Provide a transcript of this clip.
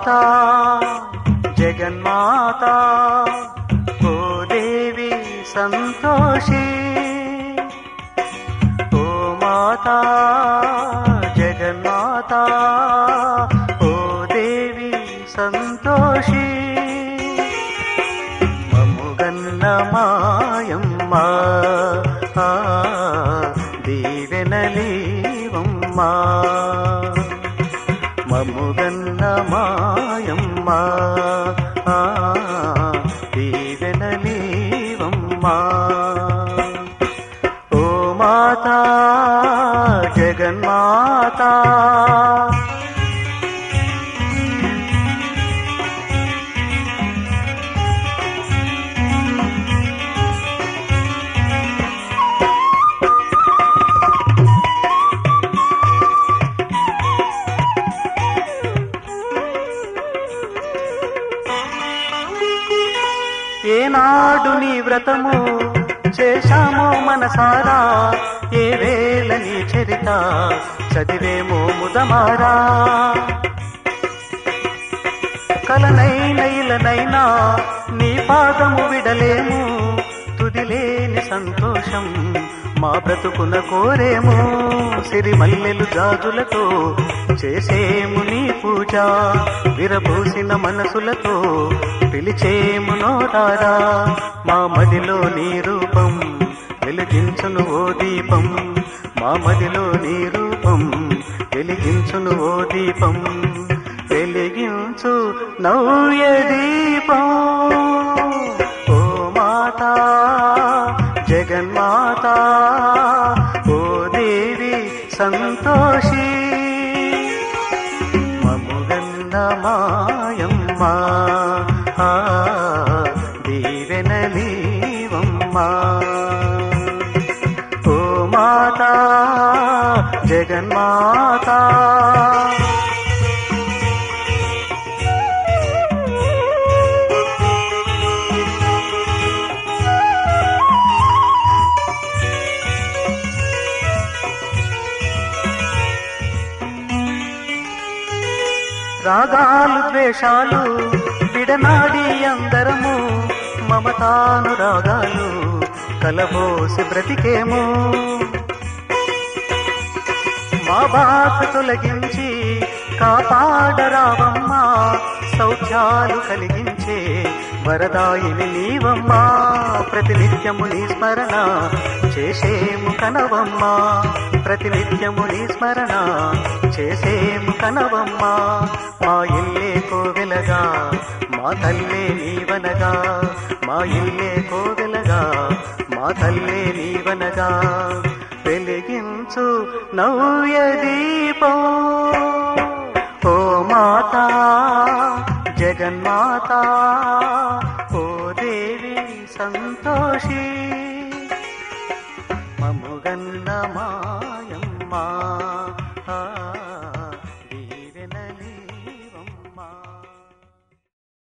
జగన్మాత ఓ దేవి సంతోషి ఓ మాత జగన్మాత ఓ దేవి సంతోషి మముగన్న మాయమ్మ ఆ, దీవెనలీవమ్మా మముగన్న మాయమ్మ ఆ, దీవెనలీవమ్మా ఓ మాత జగన్మాత ఏనాడు నీ వ్రతము చేశామో మనసారా ఏ వేళ నీ చరిత చదివేమో ముదమారా కలనైన ఇలనైనా నీ పాదము విడలేము తుదిలేని సంతోషం మా బ్రతుకున కోరేము సిరిమల్లెలు జాజులతో చేసేము నీ పూజ విరబూసిన మనసులతో పిలిచేము నోరారా మా మదిలో నీ రూపం వెలిగించును ఓ దీపం మా మదిలో నీ రూపం వెలిగించును ఓ దీపం వెలిగించు నవ్య దీపం ఓ మాత జగన్మాత ఓ దేవి సంతోషి మముగన్న మాయమ్మ ఆ, దీవెనలీవమ్మా ఓ మాత జగన్మాత రాగాలు ద్వేషాలు విడనాడి అందరము మమతాను రాగాలు కలబోసి బ్రతికేము మా బాధ తొలగించి కాపాడరావమ్మా సౌఖ్యాలు కలిగించే వరదాయిని నీవమ్మా ప్రతినిత్యము నీ స్మరణ చేసేము కనవమ్మా ప్రతినిత్యము నీ స్మరణ చేసేము కనవమ్మా మా ఇల్లే కోవెలగా మా తల్లే నీవనగా మా ఇల్లే కోవెలగా మా తల్లే నీవనగా వెలిగించు నవ్య దీపం ఓ మాత జగన్మాత ఓ దేవి సంతోషి మముగన్న మాయమ్మ ఆ